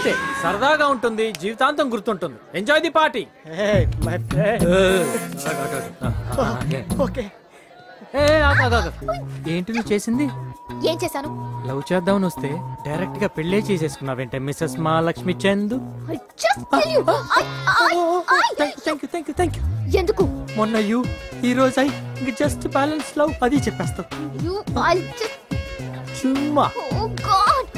అంతే సరదాగా ఉంటుంది జీవితాంతం గుర్తుంటుంది enjoy the party my friend okay ఏంటి నువ్వు చేసింది ఏం చేశాను లవ్ చేద్దామని వస్తే డైరెక్ట్ గా పెళ్లే చేసేసుకున్నావేంటే Mrs Mahalakshmi Chandu I just tell you. I, I, I, thank you thank you thank you ఎందుకు మొన్న యూ ఈ రోజు ఐ జస్ట్ బ్యాలెన్స్ లవ్ అది చెప్పేస్తావు You, I'll just, చుమ్మా oh God.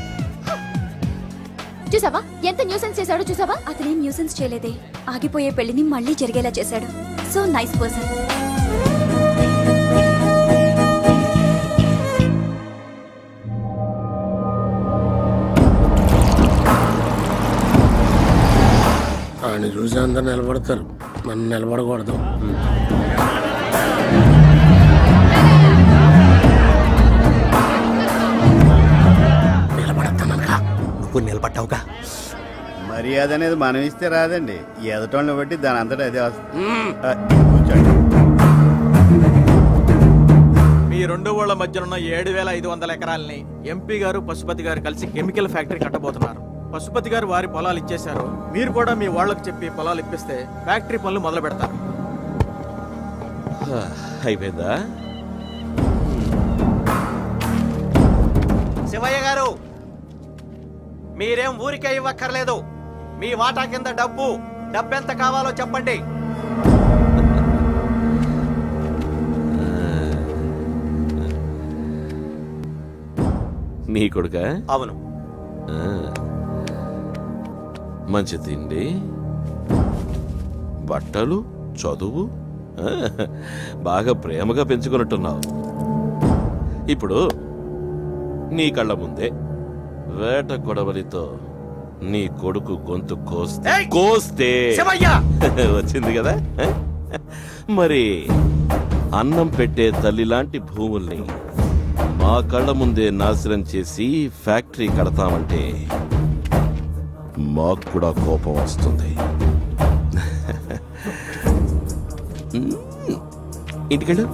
చూసావా ఎంత న్యూసెన్స్ చేశాడో చూసావా అతనేం న్యూసెన్స్ చేయలేదే ఆగిపోయే పెళ్లిని మళ్ళీ జరిగేలా చేశాడు సో నైస్ పర్సన్ ఆయన చూసి అందరు నిలబడతారు నన్ను నిలబడకూడదు నిలబడతానరా నువ్వు నిలబడ్డావుగా మర్యాద అనేది మనం ఇస్తే రాదండి ఎదటోళ్ళని బట్టి దాని అంతటా అదే వస్తుంది ఆ, కూర్చోండి మీ రెండు ఊళ్ళ మధ్యనున్న ఏడు వేల ఐదు వందల ఎకరాలని ఎంపీ గారు పశుపతి గారు కలిసి కెమికల్ ఫ్యాక్టరీ కట్టబోతున్నారు పశుపతి గారు వారి పొలాలు ఇచ్చేశారు మీరు కూడా మీ వాళ్ళకి చెప్పి పొలాలు ఇప్పిస్తే ఫ్యాక్టరీ పనులు మొదలు పెడతారు అయిపోయిందా శివయ్య గారు మీరేం ఊరికే ఇవ్వక్కర్లేదు మీ వాటా కింద డబ్బు డబ్బెంత కావాలో చెప్పండి నీ కొడుక అవును మంచి తిండి బట్టలు చదువు ఆ, బాగా ప్రేమగా పెంచుకున్నట్టున్నావు ఇప్పుడు నీ కళ్ళ ముందే వేట కొడవలితో నీ కొడుకు గొంతు కోస్తే ఏయ్! కోస్తే శివయ్య వచ్చింది కదా మరి అన్నం పెట్టే తల్లి లాంటి భూముల్ని మా కళ్ళ ముందే నాశనం చేసి ఫ్యాక్టరీ కడతామంటే మాకు కూడా కోపం వస్తుంది మ్మ్. ఇంటికెళ్ళు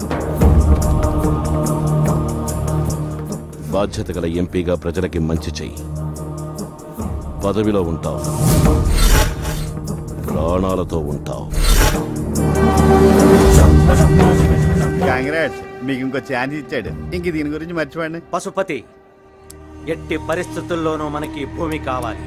బాధ్యత గల ఎంపీగా ప్రజలకి మంచి చెయ్యి పదవిలో ఉంటావు ప్రాణాలతో ఉంటావు కాంగ్రాట్స్ మీకు ఇంకో ఛాన్స్ ఇచ్చాడు ఇంక దీని గురించి మర్చిపోండి పశుపతి ఎట్టి పరిస్థితుల్లోనూ మనకి భూమి కావాలి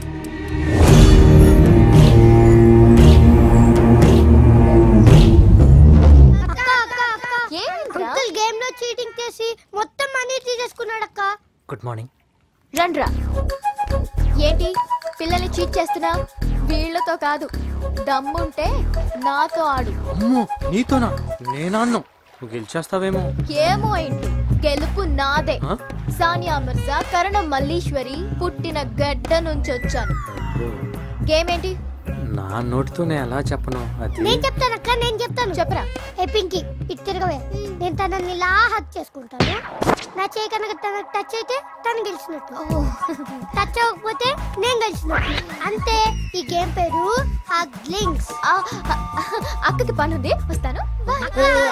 ఏంట్రా? అంకుల్ గేమ్ లో చీటింగ్ చేసి మొత్తం మనీ తీసేసుకున్నాడు అక్క గుడ్ మార్నింగ్ రండ్రా ఏంటి పిల్లల్ని చీట్ చేస్తున్నా వీళ్ళతో కాదు దమ్ముంటే నాతో ఆడు అమ్మో నీతోనా నేనాన్ను నువ్వు గెలిచేస్తావేమో ఏమో ఏంటి గెలుపు నాదే ఆ? సానియా మిర్జా కరణ మల్లీశ్వరి పుట్టిన గడ్డ నుంచి వచ్చాను గేమ్ ఏంటి నా నోటితోనే ఎలా చెప్పను అది నేను చెప్తాను అక్క నేను చెప్తాను చెప్పరా ఏ పింకి ఇటు తిరగవే నేను తనని ఇలా హక్ చేసుకుంటాను నా చేయి కనుక తనకు టచ్ అయితే తను గెలిచినట్టు టచ్ అవ్వకపోతే నేను గెలిచినట్టు అంతే ఈ గేమ్ పేరు హగ్లింగ్స్ ఆ, ఆ, అక్కకి పనుంది వస్తాను బాయ్.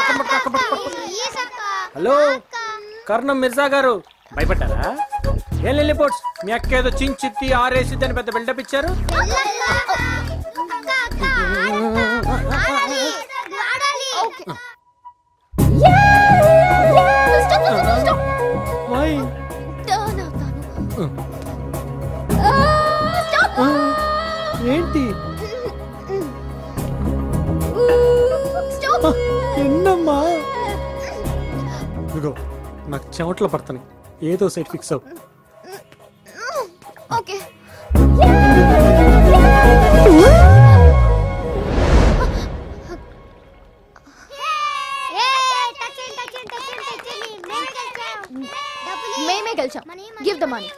హలో కర్ణం మిర్జా గారు భయపడ్డారా ఏం లిపోర్ట్స్ మీ అక్క ఏదో చించిత్తి ఆరేసిద్ది అని పెద్ద బిల్డప్ ఇచ్చారు Stop, stop, stop, stop. Why Turn అవుతాను. ఆ, stop. ఏంటి Stop. ఎన్నమ్మా ఇదిగో నాకు చెమట్లు పడుతున్నాయి ఏదో సైట్ ఫిక్స్ అవ్వు ఓకే మేమే గెలిచాం గివ్ ద మనీ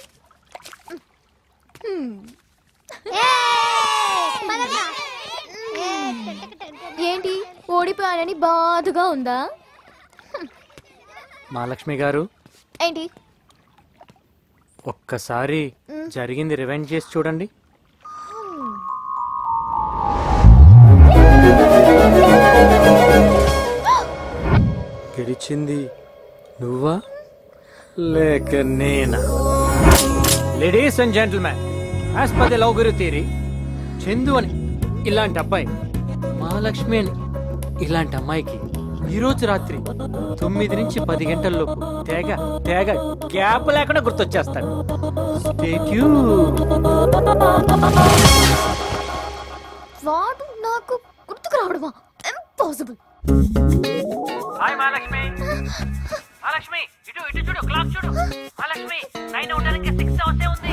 ఏంటి ఓడిపోయానని బాధగా ఉందా మహాలక్ష్మి గారు ఏంటి ఒక్కసారి జరిగింది రివెంజ్ చేసి చూడండి గెలిచింది నువ్వా లేక నేనా ladies and gentlemen as per the love guru theory Chandu అని ఇలాంటి అబ్బాయి మహాలక్ష్మి అని ఇలాంటి అమ్మాయికి ఈ రోజు రాత్రి తొమ్మిది నుంచి పది గంటల్లోపు తేగ తేగ గ్యాప్ లేకుండా గుర్తొచ్చేస్తాడు Stay tuned. వాడు నాకు గుర్తుకు రావడమా ఇంపాసిబుల్ హాయ్ మహాలక్ష్మి మహాలక్ష్మి ఇటు ఇటు చూడు క్లాక్ చూడు మహాలక్ష్మి నైన్ ఉండడానికి సిక్స్ అవర్సే ఉంది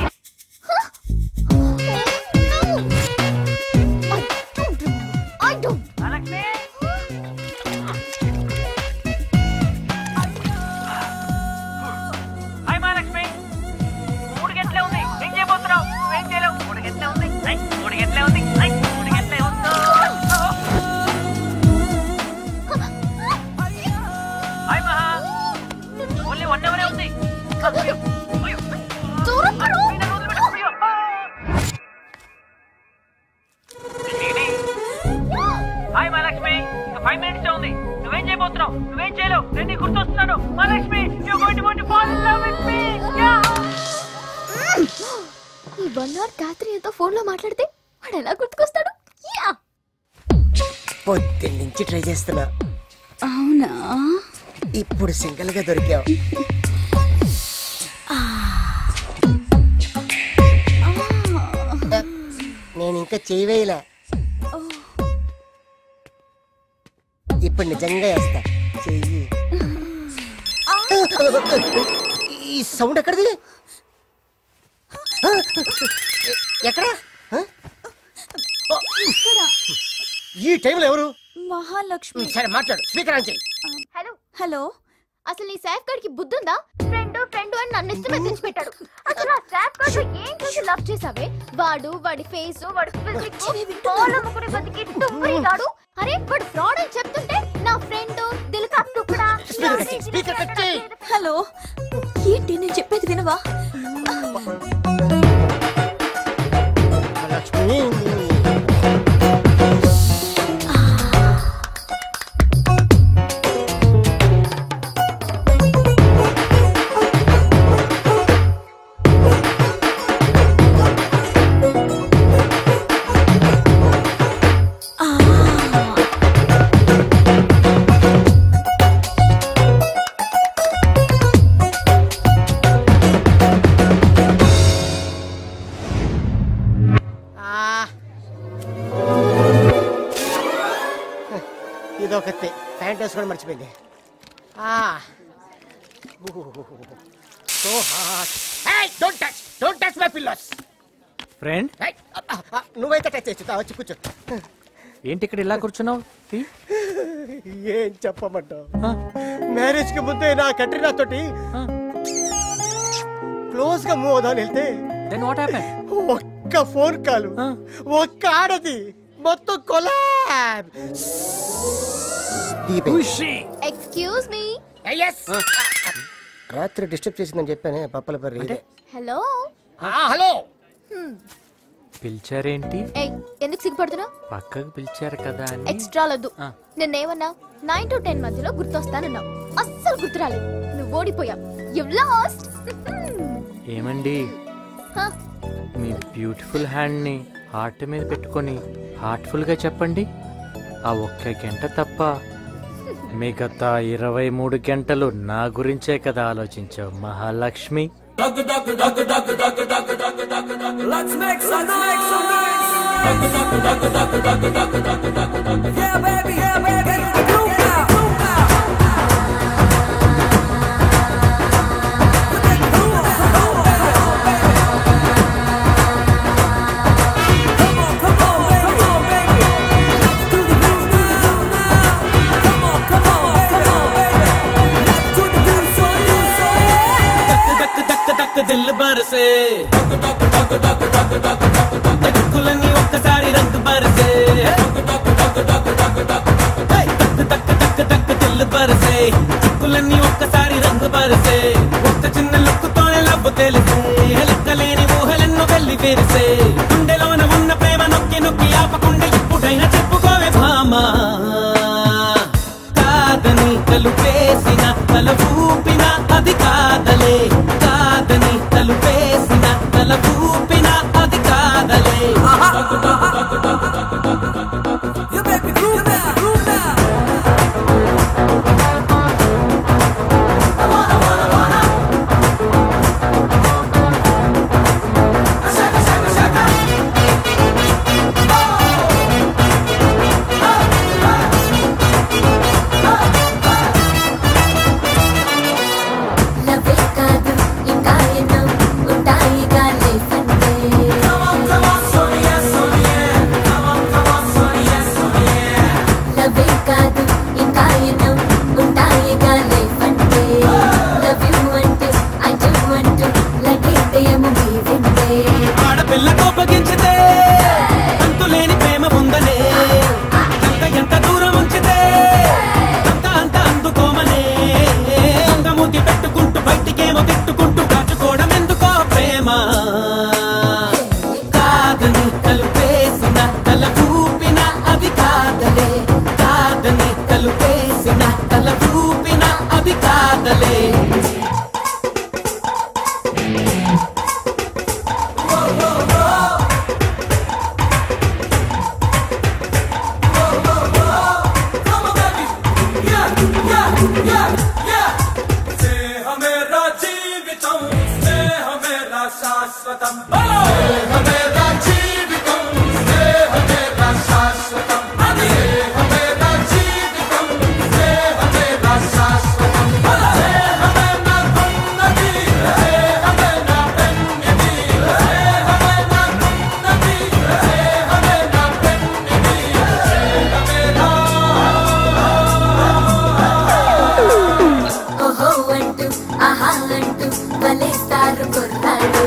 I don't Mahalakshmi hi Mahalakshmi మూడు గంటలే ఉంది ఏం చేయబోతున్నావు నువ్వేం చేయలేవు మూడు గంటలే ఉంది ఐ, మూడు గంటలే ఉంది ఐ, మూడు గంటలే ఉంది హాయ్ మహా ఓన్లీ వన్ అవరే ఉంది అయ్యో, అయ్యో. దూరం పడు. నన్ను వదిలిపెట్టు, అయ్యో. ఏంటి? హాయ్ మహాలక్ష్మి ఇంకా ఫైవ్ మినిట్స్ ఉంది నువ్వేం చేయబోతున్నావు నువ్వేం చేయలేవు నేను నీకు గుర్తొస్తున్నాను Mahalakshmi you're going to want to fall in love with me. Yeah. ఈ వన్ అవర్ రాత్రి ఏదో ఫోన్ లో మాట్లాడితే వాడు ఎలా గుర్తుకొస్తాడు యా పొద్దున్న నుంచి ట్రై చేస్తున్నా అవునా ఇప్పుడు సింగిల్ గా దొరికావు నేను ఇంకా చేయవేయలే ఇప్పుడు నిజంగా వేస్తా చెయ్యి ఈ సౌండ్ ఎక్కడిది ఎక్కడ ఈ టైంలో ఎవరు మహాలక్ష్మి సరే మాట్లాడు స్పీకర్ ఆన్ చెయ్యి హలో హలో అసలు నీ సాఫ్ గార్డ్ కి బుద్ధుందా ఫ్రెండ్ ఫ్రెండ్ అని నన్ను ఇష్టమే తెచ్చి పెట్టాడు అసలు ఆ సాఫ్ గార్డ్ ఏం చూసి లవ్ చేసావే వాడు వాడి ఫేస్ వాడి ఫిజిక్స్ ముకుడి బతికి టుమ్మరిగాడు అరే వాడు ఫ్రాడ్ అని చెప్తుంటే నా ఫ్రెండ్ దిల్ కా టుకడా స్పీకర్ కట్ చెయ్యి, స్పీకర్ కట్ చెయ్యి. హలో ఏంటి నేను చెప్పేది వినవా లక్ష్మి ఇదొకతే ప్యాంట్ వేసుకోవడం మర్చిపోయింది so hot don't touch don't touch my pillows friend నువ్వైతే టచ్ చేయొచ్చు వచ్చి కూర్చో ఏంటి ఇక్కడ ఇలా కూర్చున్నావు తీ. ఏం చెప్పమంటావు ఆ, మ్యారేజ్ కి ముందే నా కట్రినా తోటి ఆ. క్లోజ్ గా మూవ్ అవుదాం వెళ్తే then what happened? ఒక్క ఫోన్ కాల్ ఆ. ఒక్క ఆడది మొత్తం కొలాబ్ ఎక్స్క్యూజ్ మీ రాత్రి డిస్టర్బ్ చేసిందని చెప్పానే పప్పల పర్రి హలో హలో పిలిచారేంటి ఏయ్ ఎందుకు సిగ్గుపడుతున్నావు పక్కకు పిలిచారు కదా అని ఎక్స్ట్రా లద్దు ఆ. నిన్నేమన్నా నైన్ టు టెన్ మధ్యలో గుర్తొస్తానన్నావు అస్సలు గుర్తురాలేదు నువ్వు ఓడిపోయావు యు లాస్ట్ ఏమండి మీ బ్యూటిఫుల్ హ్యాండ్ ని హార్ట్ మీద పెట్టుకొని హార్ట్ఫుల్ గా చెప్పండి ఆ ఒక్క గంట తప్ప మిగతా ఇరవై మూడు గంటలు నా గురించే కదా ఆలోచించావు మహాలక్ష్మి దిల్ బరసే దిక్కులన్నీ ఒక్కసారి రంగు బరసే దిల్ బరసే చిక్కులన్నీ ఒక్కసారి రంగు బరసే ఒక్క చిన్న లుక్కుతోనే లవ్వు తెలిసే లెక్కలేని ఊహలెన్నో వెళ్ళి విరిసే గుండెలోన ఉన్న ప్రేమ నొక్కి నొక్కి ఆపకుండా ఇప్పుడైనా చెప్పుకోవే భామా కాదని తలుపేసిన తల ఊపిన అది కాదలే కాదని తలుపేసిన తల ఊపిన అది కాదలే ఆడపిల్ల కోపగించితే అంతులేని ప్రేమ ఉందనే అంత ఎంత దూరం ఉంచితే అంత అంత అందుకోమనే అంగమూతి పెట్టుకుంటూ బయటికేమో తిట్టుకుంటూ కాచుకోవడం ఎందుకో ప్రేమ కాదని కలుపేసిన తల ఊపిన అది కాదలే కాదని కలుపేసిన తల ఊపిన అది కాదలే స్నేహమేరా జీవితం స్నేహమేరా శాశ్వతం స్నేహమేరా జీవితం స్నేహమేరా శాశ్వతం స్నేహమేరా జీవితం స్నేహమేరా శాశ్వతం స్నేహమే నా ఉన్నది స్నేహమే నా పెన్నిది స్నేహమే నా ఉన్నది స్నేహమే నా పెన్నిది స్నేహమేరా ఓహో అంటూ ఆహా అంటూ వలేస్తారు కుర్రాడు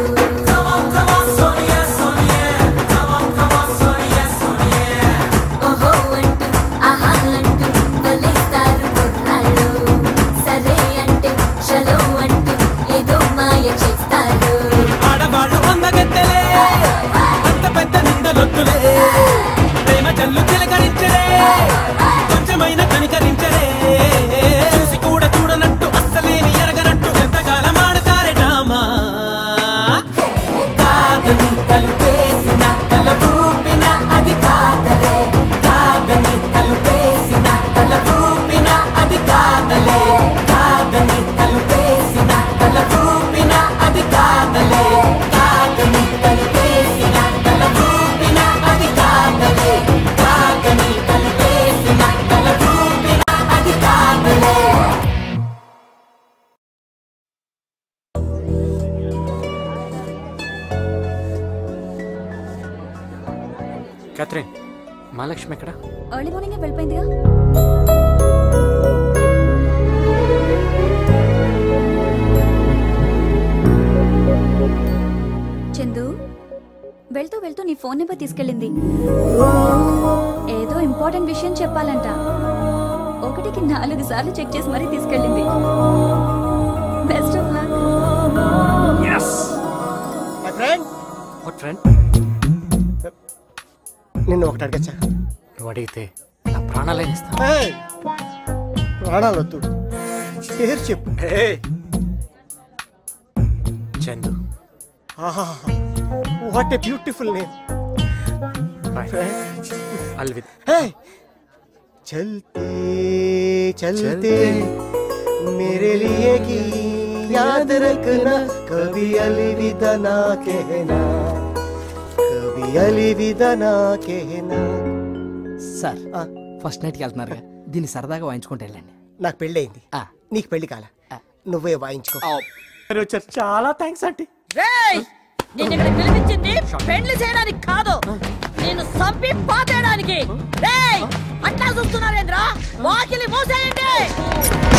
ఓహో అంటూ ఆహా అంటూ వలేస్తారు కుర్రాడు సరే అంటే చలో అంటూ ఏదో మాయ చేస్తారు ఆడవాళ్ళు అందగత్తెలే అంత పెద్ద నిందలొద్దులే ప్రేమ జల్లు చిలకరించలే కొంచెమైన కనికరించలే చూసి కూడా చూడనట్టు అస్సలేని ఎరగనట్టు ఎంతకాలం ఆడతారే డ్రామా కాదని కలిపేసిన తల ఊపిన అది కాదలే కాదని కలిపేసిన తల ఊపిన అది కాదలే కాదని కలిపేసిన తల ఊపిన అది కాదలే కాదని కలిపేసిన తల ఊపిన అది కాదలే కాదని కలిపేసిన తల ఊపిన అది కాదలే క్యాథరిన్ మహాలక్ష్మి ఎక్కడ ఎర్లీ మార్నింగ్ వెళ్ళిపోయిందిగా చందు వెళ్తూ వెళ్తూ నీ ఫోన్ నెంబర్ తీసుకెళ్ళింది ఏదో ఇంపార్టెంట్ విషయం చెప్పాలంట ఒకటికి నాలుగు సార్లు చెక్ చేసి మరీ తీసుకెళ్ళింది best of luck my friend what friend నిన్ను ఒకటి అడగచ్చా నువ్వు అడిగితే నా ప్రాణాలైన ఇస్తాను ఏయ్, ప్రాణాలు వద్దు పేరు చెప్పు Chandu what a beautiful name అల్విద్ चलते चलते मेरे लिए की याद रखना कभी अलविदा ना कहना कभी अलविदा ना कहना సార్ ఫస్ట్ నైట్కి వెళ్తున్నారు దీన్ని సరదాగా వాయించుకుంటూ వెళ్ళండి నాకు పెళ్ళయింది నీకు పెళ్లి కాల నువ్వే వాయించుకో వచ్చారు చాలా థ్యాంక్స్ ఆంటీ రేయ్ నేను ఇక్కడ పిలిపించింది పెళ్లి చేయడానికి కాదు నేను సంపి పాతేయడానికి రేయ్ అట్లా చూస్తున్నారేంద్రా వాకిలి మూసేయండి